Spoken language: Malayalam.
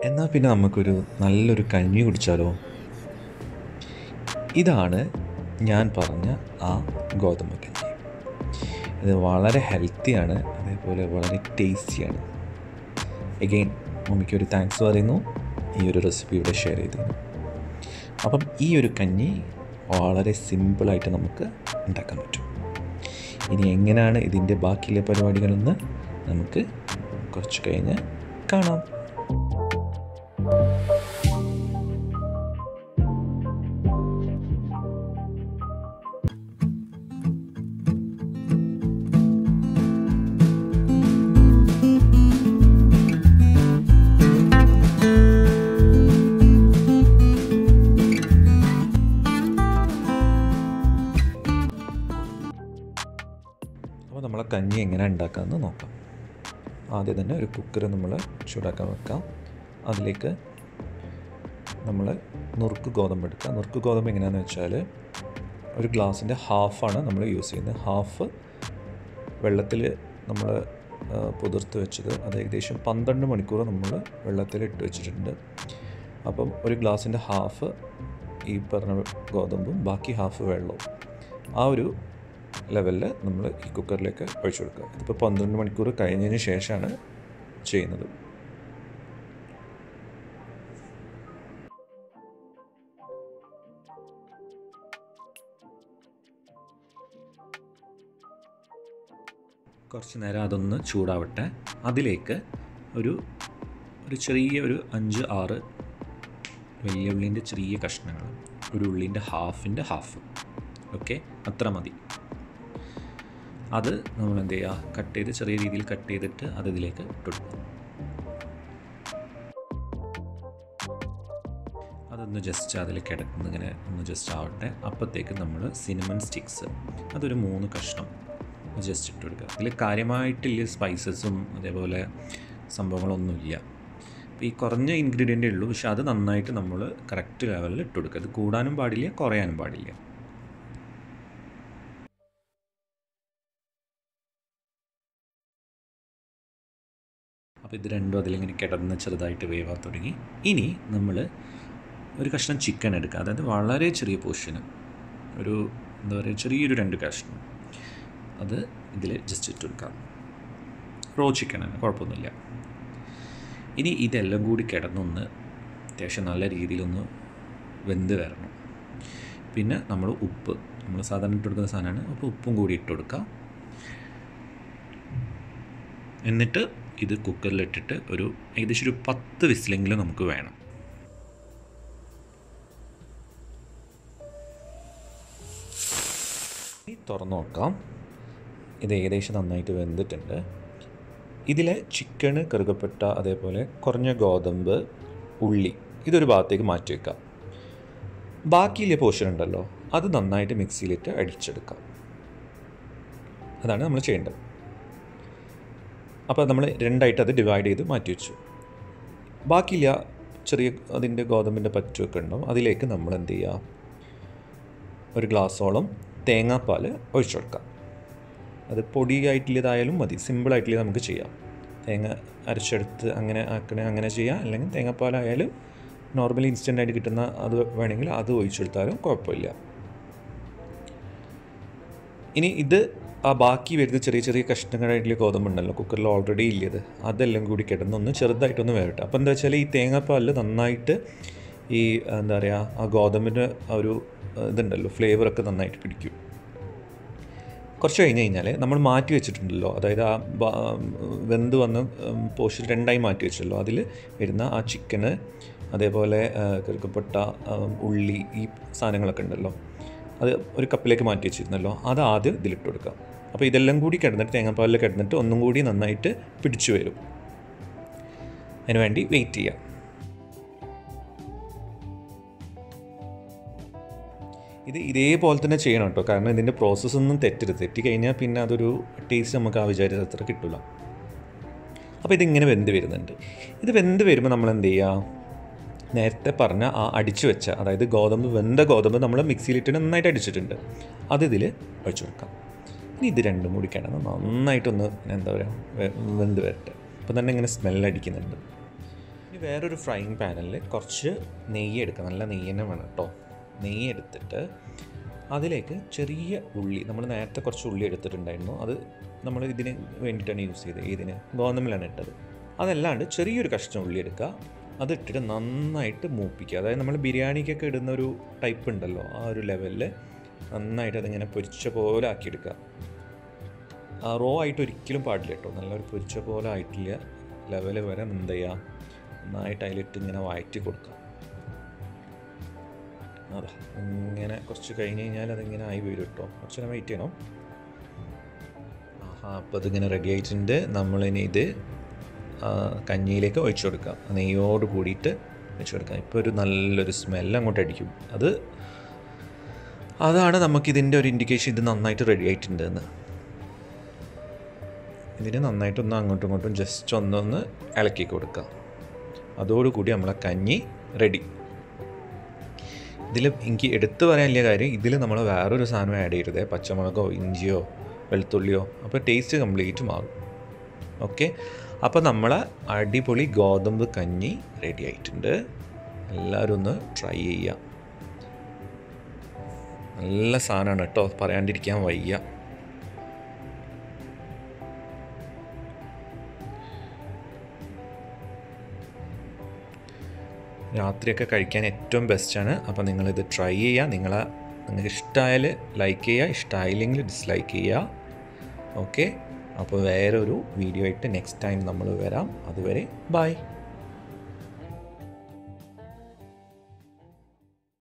എന്നാൽ പിന്നെ നമുക്കൊരു നല്ലൊരു കഞ്ഞി കുടിച്ചാലോ ഇതാണ് ഞാൻ പറഞ്ഞ ആ ഗോതമ്പ് കഞ്ഞി ഇത് വളരെ ഹെൽത്തിയാണ് അതേപോലെ വളരെ ടേസ്റ്റിയാണ് എഗെയിൻ മമ്മിക്ക് ഒരു താങ്ക്സ് പറയുന്നു ഈ ഒരു റെസിപ്പി ഇവിടെ ഷെയർ ചെയ്തതിന് അപ്പം ഈ ഒരു കഞ്ഞി വളരെ സിമ്പിളായിട്ട് നമുക്ക് ഉണ്ടാക്കാൻ പറ്റും ഇനി എങ്ങനെയാണ് ഇതിൻ്റെ ബാക്കിയുള്ള പരിപാടികളെന്ന് നമുക്ക് കുറച്ച് കഴിഞ്ഞ് കാണാം അപ്പോൾ നമ്മളെ കഞ്ഞി എങ്ങനെ ഉണ്ടാക്കാമെന്ന് നോക്കാം ആദ്യം തന്നെ ഒരു കുക്കർ നമ്മൾ ചൂടാക്കാൻ വെക്കാം അതിലേക്ക് നമ്മൾ നുറുക്ക് ഗോതമ്പ് എടുക്കുക നുറുക്ക് ഗോതമ്പ് എങ്ങനെയാണെന്ന് വെച്ചാൽ ഒരു ഗ്ലാസിൻ്റെ ഹാഫാണ് നമ്മൾ യൂസ് ചെയ്യുന്നത് ഹാഫ് വെള്ളത്തിൽ നമ്മൾ പുതിർത്ത് വെച്ചത് അത് ഏകദേശം പന്ത്രണ്ട് മണിക്കൂർ നമ്മൾ വെള്ളത്തിൽ ഇട്ട് വെച്ചിട്ടുണ്ട് അപ്പം ഒരു ഗ്ലാസിൻ്റെ ഹാഫ് ഈ പറഞ്ഞ ഗോതമ്പും ബാക്കി ഹാഫ് വെള്ളവും ആ ഒരു ലെവലിൽ നമ്മൾ ഈ കുക്കറിലേക്ക് ഒഴിച്ചു കൊടുക്കുക ഇതിപ്പോൾ പന്ത്രണ്ട് മണിക്കൂർ കഴിഞ്ഞതിന് ശേഷമാണ് ചെയ്യുന്നത് കുറച്ച് നേരം അതൊന്ന് ചൂടാവട്ടെ അതിലേക്ക് ഒരു ഒരു ചെറിയ ഒരു അഞ്ച് ആറ് വലിയ ഉള്ളിൻ്റെ ചെറിയ കഷ്ണങ്ങൾ ഒരു ഉള്ളിൻ്റെ ഹാഫിൻ്റെ ഹാഫ് ഓക്കെ അത്ര മതി അത് നമ്മൾ എന്ത് ചെയ്യുക കട്ട് ചെയ്ത് ചെറിയ രീതിയിൽ കട്ട് ചെയ്തിട്ട് അത് ഇതിലേക്ക് ഇട്ടുകൊടുക്കുക അതൊന്ന് ജസ്റ്റ് അതിൽ കിടക്കുന്ന ഇങ്ങനെ ഒന്ന് ജസ്റ്റ് ആവട്ടെ അപ്പോഴത്തേക്ക് നമ്മൾ സിനിമൻ സ്റ്റിക്സ് അതൊരു മൂന്ന് കഷ്ണം ജസ്റ്റ് ഇട്ട് കൊടുക്കുക ഇതിൽ കാര്യമായിട്ടില്ല സ്പൈസസും അതേപോലെ സംഭവങ്ങളൊന്നുമില്ല ഈ കുറഞ്ഞ ഇൻഗ്രീഡിയൻ്റേ ഉള്ളൂ പക്ഷെ അത് നന്നായിട്ട് നമ്മൾ കറക്റ്റ് ലെവലിൽ ഇട്ട് കൊടുക്കുക അത് കൂടാനും പാടില്ല കുറയാനും പാടില്ല അപ്പോൾ ഇത് രണ്ടും അതിലിങ്ങനെ കിടന്ന് ചെറുതായിട്ട് വേവാൻ തുടങ്ങി ഇനി നമ്മൾ ഒരു കഷ്ണം ചിക്കൻ എടുക്കുക അതായത് വളരെ ചെറിയ പോർഷന് ഒരു എന്താ പറയുക ചെറിയൊരു രണ്ട് കഷ്ണം അത് ഇതിൽ ജസ്റ്റ് ഇട്ട് കൊടുക്കാം റോ ചിക്കനാണ് കുഴപ്പമൊന്നുമില്ല ഇനി ഇതെല്ലാം കൂടി കിടന്നൊന്ന് അത്യാവശ്യം നല്ല രീതിയിലൊന്ന് വെന്ത് വരണം പിന്നെ നമ്മൾ ഉപ്പ് നമ്മൾ സാധാരണ ഇട്ട് കൊടുക്കുന്ന സാധനമാണ് അപ്പോൾ ഉപ്പും കൂടി ഇട്ട് കൊടുക്കാം എന്നിട്ട് ഇത് കുക്കറിലിട്ടിട്ട് ഒരു ഏകദേശം ഒരു പത്ത് വിസിലെങ്കിലും നമുക്ക് വേണം തുറന്നു നോക്കാം ഇത് ഏകദേശം നന്നായിട്ട് വെന്തിട്ടുണ്ട് ഇതിലെ ചിക്കന് കറുകപ്പെട്ട അതേപോലെ കുറഞ്ഞ ഗോതമ്പ് ഉള്ളി ഇതൊരു ഭാഗത്തേക്ക് മാറ്റി വെക്കാം ബാക്കിയിലെ പോർഷൻ ഉണ്ടല്ലോ അത് നന്നായിട്ട് മിക്സിയിലിട്ട് അടിച്ചെടുക്കാം അതാണ് നമ്മൾ ചെയ്യേണ്ടത് അപ്പോൾ നമ്മൾ രണ്ടായിട്ട് അത് ഡിവൈഡ് ചെയ്ത് മാറ്റി വെച്ചു ബാക്കിയില്ല ചെറിയ അതിൻ്റെ ഗോതമ്പിൻ്റെ പറ്റുമൊക്കെ ഉണ്ടാവും അതിലേക്ക് നമ്മൾ എന്ത് ചെയ്യുക ഒരു ഗ്ലാസ്സോളം തേങ്ങാപ്പാൽ ഒഴിച്ചു കൊടുക്കാം അത് പൊടിയായിട്ടുള്ളതായാലും മതി സിമ്പിളായിട്ടുള്ളത് നമുക്ക് ചെയ്യാം തേങ്ങ അരച്ചെടുത്ത് അങ്ങനെ ആക്കണേ അങ്ങനെ ചെയ്യാം അല്ലെങ്കിൽ തേങ്ങാപ്പാലായാലും നോർമലി ഇൻസ്റ്റൻ്റ് ആയിട്ട് കിട്ടുന്ന അത് വേണമെങ്കിൽ അത് ഒഴിച്ചെടുത്താലും കുഴപ്പമില്ല ഇനി ഇത് ആ ബാക്കി വരുന്ന ചെറിയ ചെറിയ കഷ്ണങ്ങളായിട്ടുള്ള ഗോതമ്പുണ്ടല്ലോ കുക്കറിൽ ഓൾറെഡി ഇല്ലത് അതെല്ലാം കൂടി കിടന്നൊന്ന് ചെറുതായിട്ടൊന്ന് വേവട്ടെ അപ്പോൾ എന്താ വെച്ചാൽ ഈ തേങ്ങാപ്പാലിൽ നന്നായിട്ട് ഈ എന്താ പറയുക ആ ഗോതമ്പിൻ്റെ ആ ഒരു ഇതുണ്ടല്ലോ ഫ്ലേവറൊക്കെ നന്നായിട്ട് പിടിക്കും കുറച്ച് കഴിഞ്ഞ് കഴിഞ്ഞാൽ നമ്മൾ മാറ്റി വെച്ചിട്ടുണ്ടല്ലോ അതായത് ആ വെന്ത് വന്ന പോഷൻ രണ്ടായി മാറ്റി വെച്ചല്ലോ അതിൽ വരുന്ന ആ ചിക്കന് അതേപോലെ കറുക്കപ്പെട്ട ഉള്ളി ഈ സാധനങ്ങളൊക്കെ ഉണ്ടല്ലോ അത് ഒരു കപ്പിലേക്ക് മാറ്റി വെച്ചിരുന്നല്ലോ അത് ആദ്യം ഇതിലിട്ട് കൊടുക്കാം അപ്പോൾ ഇതെല്ലാം കൂടി കിടന്നിട്ട് തേങ്ങാപ്പാലിൽ കിടന്നിട്ട് ഒന്നും കൂടി നന്നായിട്ട് പിടിച്ചു വരും അതിന് വേണ്ടി വെയിറ്റ് ചെയ്യാം ഇത് ഇതേപോലെ തന്നെ ചെയ്യണം കേട്ടോ കാരണം ഇതിൻ്റെ പ്രോസസ്സൊന്നും തെറ്റരുത് തെറ്റി കഴിഞ്ഞാൽ പിന്നെ അതൊരു ടേസ്റ്റ് നമുക്ക് ആ വിചാരിച്ച അത്ര കിട്ടില്ല അപ്പോൾ ഇതിങ്ങനെ വെന്ത് വരുന്നുണ്ട് ഇത് വെന്ത് വരുമ്പോൾ നമ്മൾ എന്ത് ചെയ്യുക നേരത്തെ പറഞ്ഞ ആ അടിച്ചു വെച്ച അതായത് ഗോതമ്പ് വെന്ത ഗോതമ്പ് നമ്മൾ മിക്സിയിലിട്ട് നന്നായിട്ട് അടിച്ചിട്ടുണ്ട് അത് ഇതിൽ ഒഴിച്ചു കൊടുക്കാം ഇനി ഇത് രണ്ടും കൂടി കിടന്ന് നന്നായിട്ടൊന്ന് എന്താ പറയുക വെന്ത് വരട്ടെ അപ്പോൾ തന്നെ ഇങ്ങനെ സ്മെല്ലടിക്കുന്നുണ്ട് ഇനി വേറൊരു ഫ്രൈയിങ് പാനിൽ കുറച്ച് നെയ്യ് എടുക്കുക നല്ല നെയ്യ് തന്നെ വേണം കേട്ടോ നെയ്യ് എടുത്തിട്ട് അതിലേക്ക് ചെറിയ ഉള്ളി നമ്മൾ നേരത്തെ കുറച്ച് ഉള്ളി എടുത്തിട്ടുണ്ടായിരുന്നു അത് നമ്മൾ ഇതിന് വേണ്ടിയിട്ടാണ് യൂസ് ചെയ്തത് ഇതിന് ഗോതമ്പിലാണ് ഇട്ടത് അതല്ലാണ്ട് ചെറിയൊരു കഷ്ണം ഉള്ളി എടുക്കുക അതിട്ടിട്ട് നന്നായിട്ട് മൂപ്പിക്കുക അതായത് നമ്മൾ ബിരിയാണിക്കൊക്കെ ഇടുന്ന ഒരു ടൈപ്പ് ഉണ്ടല്ലോ ആ ഒരു ലെവലിൽ നന്നായിട്ട് അതിങ്ങനെ പൊരിച്ച പോലെ ആക്കിയെടുക്കുക ആ റോ ആയിട്ട് ഒരിക്കലും പാടില്ല കേട്ടോ നല്ലൊരു പൊരിച്ച പോലെ ആയിട്ടില്ല ലെവൽ വരെ എന്ത് ചെയ്യുക നന്നായിട്ട് അതിലിട്ട് ഇങ്ങനെ വഴറ്റി കൊടുക്കുക അതാ ഇങ്ങനെ കുറച്ച് കഴിഞ്ഞ് കഴിഞ്ഞാൽ അതിങ്ങനെ ആയി വരും കേട്ടോ കുറച്ച് നേരം വെയിറ്റ് ചെയ്യണം ആഹാ അപ്പോൾ അതിങ്ങനെ റെഡി ആയിട്ടുണ്ട് നമ്മളിനി ഇത് ആ, കഞ്ഞിയിലേക്ക് ഒഴിച്ചു കൊടുക്കാം നെയ്യോട് കൂടിയിട്ട് ഒഴിച്ചു കൊടുക്കാം ഇപ്പോൾ ഒരു നല്ലൊരു സ്മെല്ല് അങ്ങോട്ട് അടിക്കും അത് അതാണ് നമുക്കിതിൻ്റെ ഒരു ഇൻഡിക്കേഷൻ ഇത് നന്നായിട്ട് റെഡി ആയിട്ടുണ്ട് എന്ന് ഇതിന് നന്നായിട്ടൊന്ന് അങ്ങോട്ടും ഇങ്ങോട്ടും ജസ്റ്റ് ഒന്നൊന്ന് ഇളക്കി കൊടുക്കുക അതോടുകൂടി നമ്മളെ കഞ്ഞി റെഡി ഇതിൽ എനിക്ക് എടുത്തു പറയാനില്ല കാര്യം ഇതിൽ നമ്മൾ വേറൊരു സാധനം ആഡ് ചെയ്യരുത് പച്ചമുളകോ ഇഞ്ചിയോ വെളുത്തുള്ളിയോ അപ്പോൾ ടേസ്റ്റ് കംപ്ലീറ്റ് മാറും ഓക്കെ അപ്പോൾ നമ്മളെ അടിപൊളി ഗോതമ്പ് കഞ്ഞി റെഡി ആയിട്ടുണ്ട് എല്ലാവരും ഒന്ന് ട്രൈ ചെയ്യുക നല്ല സാധനമാണ് കേട്ടോ പറയാണ്ടിരിക്കാൻ വയ്യ രാത്രിയൊക്കെ കഴിക്കാൻ ഏറ്റവും ബെസ്റ്റാണ് അപ്പോൾ നിങ്ങളിത് ട്രൈ ചെയ്യുക നിങ്ങളെ നിങ്ങൾക്ക് ഇഷ്ടമായാൽ ലൈക്ക് ചെയ്യുക ഇഷ്ടമായില്ലെങ്കിൽ ഡിസ്ലൈക്ക് ചെയ്യുക ഓക്കെ അപ്പോൾ വേറൊരു വീഡിയോ ആയിട്ട് നെക്സ്റ്റ് ടൈം നമ്മൾ വരാം അതുവരെ ബൈ